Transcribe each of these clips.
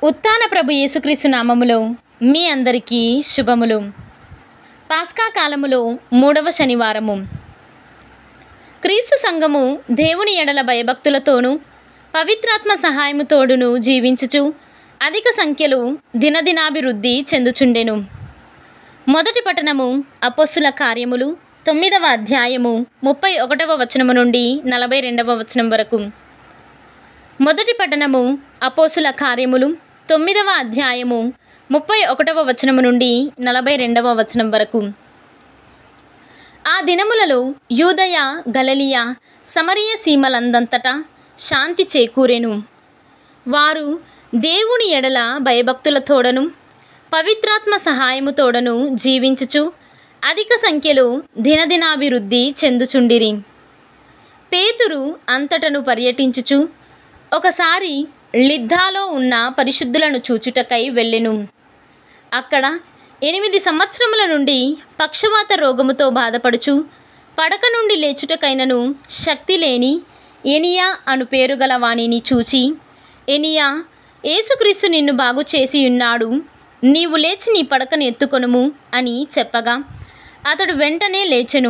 ఉత్తాన ప్రభు యేసుక్రీస్తు నామములో మీ అందరికీ శుభములు పాస్కా కాలములో మూడవ శనివారము క్రీస్తు సంఘము దేవుని ఎడల భయభక్తులతోనూ పవిత్రాత్మ సహాయముతోడును జీవించుచు అధిక సంఖ్యలో దినదినాభివృద్ధి చెందుచుండెను మొదటి పట్టణము అపొస్సుల కార్యములు తొమ్మిదవ అధ్యాయము ముప్పై ఒకటవ వచనము నుండి నలభై రెండవ వచనం వరకు మొదటి పట్టణము అపోసుల కార్యములు తొమ్మిదవ అధ్యాయము ముప్పై ఒకటవ వచనము నుండి నలభై రెండవ వచనం వరకు ఆ దినములలో యూదయ గలలియ సమరియ సీమలందంతటా శాంతి చేకూరెను వారు దేవుని ఎడల భయభక్తులతోడను పవిత్రాత్మ సహాయముతోడను జీవించుచు అధిక సంఖ్యలో దినదినాభివృద్ధి చెందుచుండిరి పేతురు అంతటను పర్యటించుచు ఒకసారి లిద్దాలో ఉన్న పరిశుద్ధులను చూచుటకై వెళ్ళెను అక్కడ ఎనిమిది సంవత్సరముల నుండి పక్షవాత రోగముతో బాధపడుచు పడక నుండి లేచుటకైనను శక్తి లేని ఎనియా అను పేరు గల వాణిని చూచి ఎనియా యేసుక్రీస్తు నిన్ను బాగు చేసి ఉన్నాడు నీవు లేచి నీ పడకను ఎత్తుకొనుము అని చెప్పగా అతడు వెంటనే లేచెను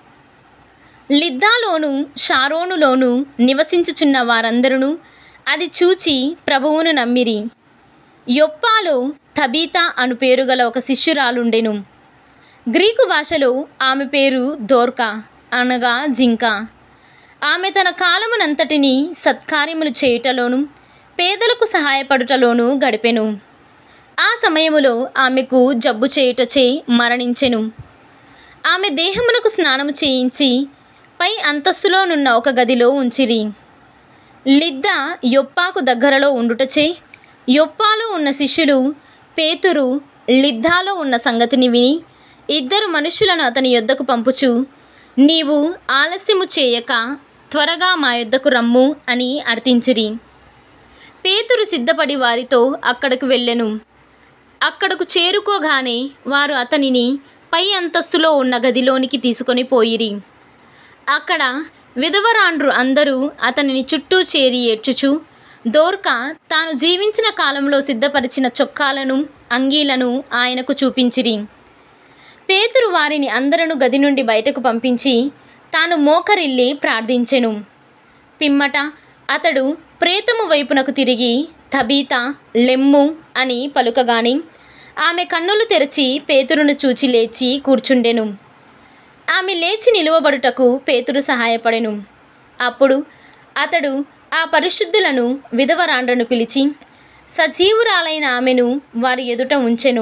లిద్దాలోను షారోనులోను నివసించుచున్న వారందరూ అది చూచి ప్రభువును నమ్మిరి యొప్పాలో తబీతా అను పేరు గల ఒక శిష్యురాలుండెను గ్రీకు భాషలో ఆమె పేరు దోర్కా అనగా జింక ఆమె తన కాలమునంతటిని సత్కార్యములు చేయుటలోను పేదలకు సహాయపడుటలోను గడిపెను ఆ సమయములో ఆమెకు జబ్బు చేయుటచే మరణించెను ఆమె దేహమునకు స్నానము చేయించి పై అంతస్తులోనున్న ఒక గదిలో ఉంచిరి లిద్ద యొప్పాకు దగ్గరలో ఉండుటచే యొప్పాలో ఉన్న శిష్యులు పేతురు లిద్దాలో ఉన్న సంగతిని విని ఇద్దరు మనుషులను అతని యొద్దకు పంపుచు నీవు ఆలస్యము చేయక త్వరగా మా యొద్దకు రమ్ము అని అర్థించిరి పేతురు సిద్ధపడి వారితో అక్కడకు వెళ్ళెను అక్కడకు చేరుకోగానే వారు అతనిని పై అంతస్తులో ఉన్న గదిలోనికి తీసుకొని పోయిరి అక్కడ విధవరాండ్రు అందరూ అతనిని చుట్టూ చేరి ఏడ్చుచు దోర్క తాను జీవించిన కాలంలో సిద్ధపరిచిన చొక్కాలను అంగీలను ఆయనకు చూపించిరి పేతురు వారిని అందరను గది నుండి బయటకు పంపించి తాను మోకరిల్లి ప్రార్థించెను పిమ్మట అతడు ప్రేతము వైపునకు తిరిగి తబీత లెమ్ము అని పలుకగాని ఆమె కన్నులు తెరచి పేతురును చూచి లేచి కూర్చుండెను ఆమె లేచి నిలువబడుటకు పేతురు సహాయపడెను అప్పుడు అతడు ఆ పరిశుద్ధులను విధవరాండ్రను పిలిచి సజీవురాలైన ఆమెను వారి ఎదుట ఉంచెను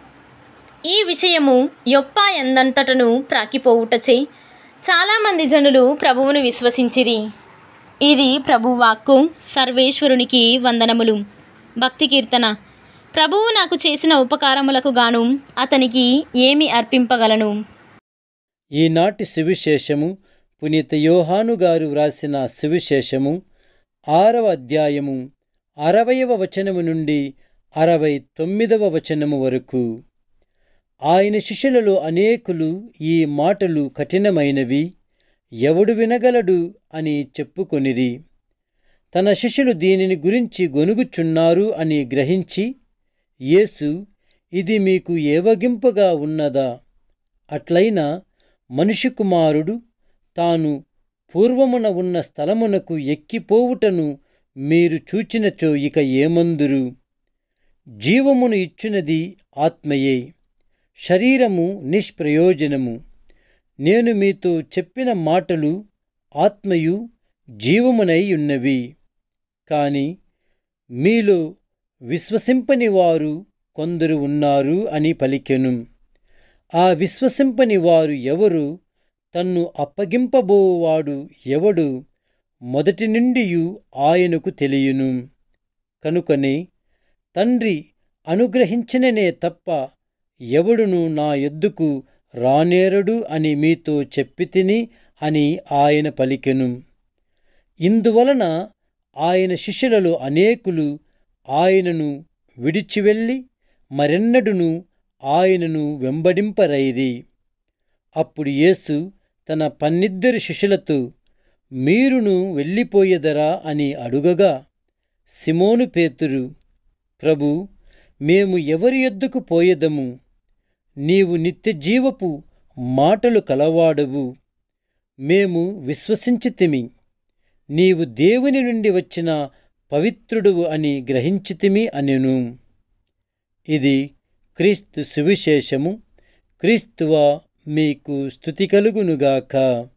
ఈ విషయము యొప్పా ఎందంతటను ప్రాకిపోవుటచే చాలామంది జనులు ప్రభువును విశ్వసించిరి ఇది ప్రభువాక్కు సర్వేశ్వరునికి వందనములు భక్తి కీర్తన ప్రభువు నాకు చేసిన ఉపకారములకు గాను అతనికి ఏమి అర్పింపగలను ఈనాటి సువిశేషము పునీత యోహాను గారు వ్రాసిన సువిశేషము ఆరవ అధ్యాయము అరవయవ వచనము నుండి అరవై తొమ్మిదవ వచనము వరకు ఆయన శిష్యులలో అనేకులు ఈ మాటలు కఠినమైనవి ఎవడు వినగలడు అని చెప్పుకొనిరి తన శిష్యులు దీనిని గురించి గొనుగుచున్నారు అని గ్రహించి యేసు ఇది మీకు ఏవగింపుగా ఉన్నదా అట్లయినా మనిషి కుమారుడు తాను పూర్వమున ఉన్న స్థలమునకు ఎక్కిపోవుటను మీరు చూచినచో ఇక ఏమందురు జీవమును ఇచ్చునది ఆత్మయే శరీరము నిష్ప్రయోజనము నేను మీతో చెప్పిన మాటలు ఆత్మయు జీవమునై ఉన్నవి కాని మీలో విశ్వసింపని వారు కొందరు ఉన్నారు అని పలికెను ఆ విశ్వసింపని వారు ఎవరు తన్ను అప్పగింపబోవాడు ఎవడు మొదటి నుండియు ఆయనకు తెలియను కనుకనే తండ్రి అనుగ్రహించిననే తప్ప ఎవడును నా యొద్దుకు రానేరడు అని మీతో చెప్పితిని అని ఆయన పలికెను ఇందువలన ఆయన శిష్యులలో అనేకులు ఆయనను విడిచి వెళ్ళి మరెన్నడును ఆయనను వెంబడింపరైరి అప్పుడు యేసు తన పన్నిద్దరు శిష్యులతో మీరును వెళ్ళిపోయేదరా అని అడుగగా సిమోను పేతురు ప్రభు మేము ఎవరి యొద్దకు పోయేదము నీవు నిత్యజీవపు మాటలు కలవాడవు మేము విశ్వసించితిమి నీవు దేవుని నుండి వచ్చిన పవిత్రుడువు అని గ్రహించితిమి అనెను ఇది క్రీస్తు సువిశేషము క్రీస్తువ మీకు స్థుతి కలుగునుగాక